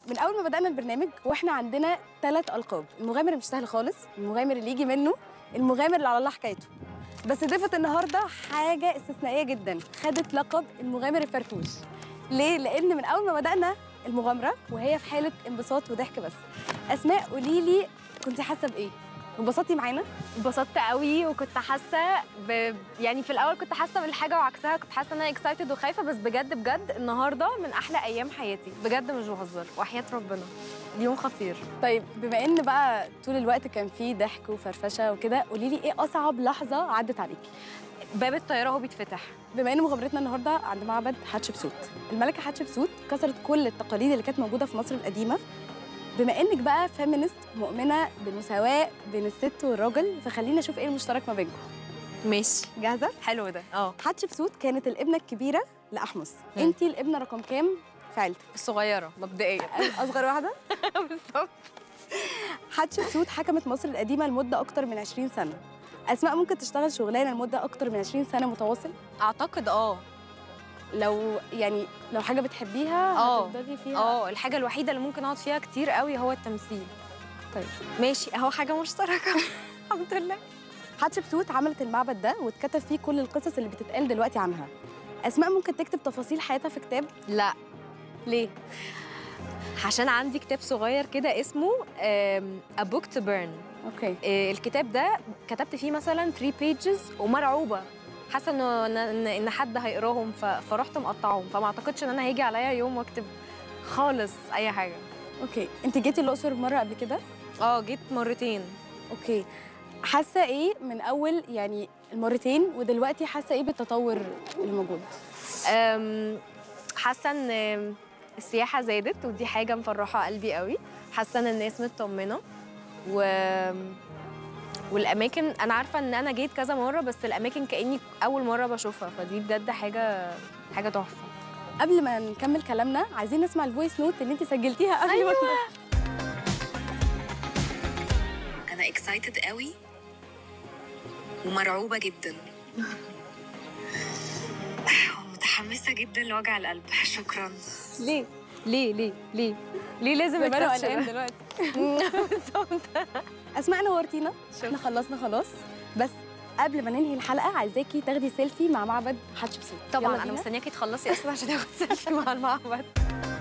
من اول ما بدانا البرنامج واحنا عندنا ثلاث القاب المغامر مش سهل خالص المغامر اللي يجي منه المغامر اللي على الله حكايته بس ضيفه النهارده حاجه استثنائيه جدا خدت لقب المغامر الفرفوش ليه لان من اول ما بدانا المغامره وهي في حاله انبساط وضحك بس اسماء قولي لي كنت حاسه بايه انبسطتي معانا اتبسطت قوي وكنت حاسه ب... يعني في الاول كنت حاسه بالحاجه وعكسها كنت حاسه ان انا اكسايتد وخايفه بس بجد بجد النهارده من احلى ايام حياتي بجد مش بهزر وحياه ربنا اليوم خطير طيب بما ان بقى طول الوقت كان فيه ضحك وفرفشه وكده قولي لي ايه اصعب لحظه عدت عليكي باب الطياره هو بيتفتح بما ان مغامرتنا النهارده عند معبد حتشبسوت الملكه حتشبسوت كسرت كل التقاليد اللي كانت موجوده في مصر القديمه بما انك بقى فيمينست مؤمنه بالمساواه بين الست والراجل فخلينا نشوف ايه المشترك ما بينكم ماشي جاهزه حلو ده اه حتشبسوت كانت الابنه الكبيره لاحمس مم. انت الابنه رقم كام في عيلتك الصغيره مبدئيا اصغر واحده بالظبط حتشبسوت حكمت مصر القديمه لمده اكتر من 20 سنه اسماء ممكن تشتغل شغلانه لمده اكتر من 20 سنه متواصل اعتقد اه لو يعني لو حاجه بتحبيها آه. هتفضلي فيها اه الحاجه الوحيده اللي ممكن اقعد فيها كتير قوي هو التمثيل طيب ماشي اهو حاجه مشتركه الحمد لله حتشبسوت عملت المعبد ده واتكتب فيه كل القصص اللي بتتقال دلوقتي عنها اسماء ممكن تكتب تفاصيل حياتها في كتاب لا ليه عشان عندي كتاب صغير كده اسمه آم، A Book to Burn اوكي آه، الكتاب ده كتبت فيه مثلا 3 pages ومرعوبه حاسه انه ان ان إن حد هيقراهم ف- فرحت مقطعهم فما اعتقدش ان انا هيجي عليا يوم واكتب خالص اي حاجه اوكي انت جيتي الاقصر مره قبل كده اه جيت مرتين اوكي حاسه ايه من اول يعني المرتين ودلوقتي حاسه ايه بالتطور الموجود أم، حاسه ان السياحه زادت ودي حاجه مفرحه قلبي قوي حاسه ان الناس مطمنه و والاماكن انا عارفه ان انا جيت كذا مره بس الاماكن كاني اول مره بشوفها فدي بجد حاجه حاجه تحفه قبل ما نكمل كلامنا عايزين نسمع الفويس نوت اللي انت سجلتيها قبل أيوة. انا اكسايتد قوي ومرعوبه جدا متحمسه جدا لوجع القلب شكرا ليه ليه ليه ليه ليه لازم زمانه التاتش قلقان ده؟ دلوقتي اسماء نورتينا احنا خلصنا خلاص بس قبل ما ننهي الحلقه عايزاكي تاخدي سيلفي مع معبد حتشبسوت طبعا يلا انا بينا. مستنياكي تخلصي اصلا عشان اخد سيلفي مع المعبد